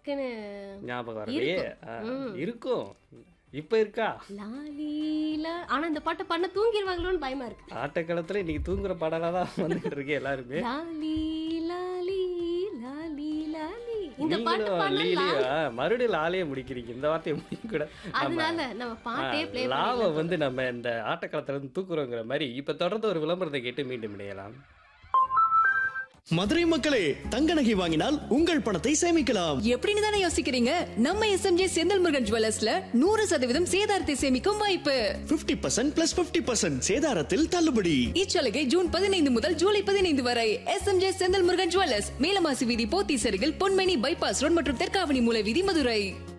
டக்குன்னு ஞாபகம் வரலையே ஆ, இருக்கும் இப்ப இருக்கா லாலீலா ஆனா இந்த பாட்டை பண்ண தூங்கிடுவாங்களோன்னு பயமா இருக்கு ஆட்டக்காலத்துல இன்னைக்கு தூங்குற பாடலா தான் வந்துட்டு இருக்கு எல்லாருமே லாலி லாலி லாலி லாலி இந்த பாட்டு நீங்களும் பண்ண லீலியா மறுபடியும் லாலியே முடிக்கிறீங்க இந்த வார்த்தையை முடிக்க கூட அதனால நம்ம பாட்டே ப்ளே லாவை வந்து நம்ம இந்த ஆட்டக்காலத்துல இருந்து தூக்குறோங்கிற மாதிரி இப்ப தொடர்ந்து ஒரு விளம்பரத்தை கேட்டு மீண்டும் இணையலாம் மதுரை மக்களே தங்க நகை வாங்கினால் உங்கள் பணத்தை சேமிக்கலாம் எப்படின்னு தானே யோசிக்கிறீங்க நம்ம எஸ்எம்ஜே செந்தில் முருகன் ஜுவல்லர்ஸ்ல நூறு சதவீதம் சேதாரத்தை சேமிக்கும் வாய்ப்பு 50% பர்சன்ட் பிளஸ் பிப்டி பர்சன்ட் சேதாரத்தில் தள்ளுபடி இச்சலுகை ஜூன் பதினைந்து முதல் ஜூலை பதினைந்து வரை எஸ்எம்ஜே செந்தில் முருகன் ஜுவல்லர்ஸ் மேலமாசி வீதி போத்தீஸ் அருகில் பொன்மணி பைபாஸ் ரோட் மற்றும் தெற்காவணி மூல வீதி மதுரை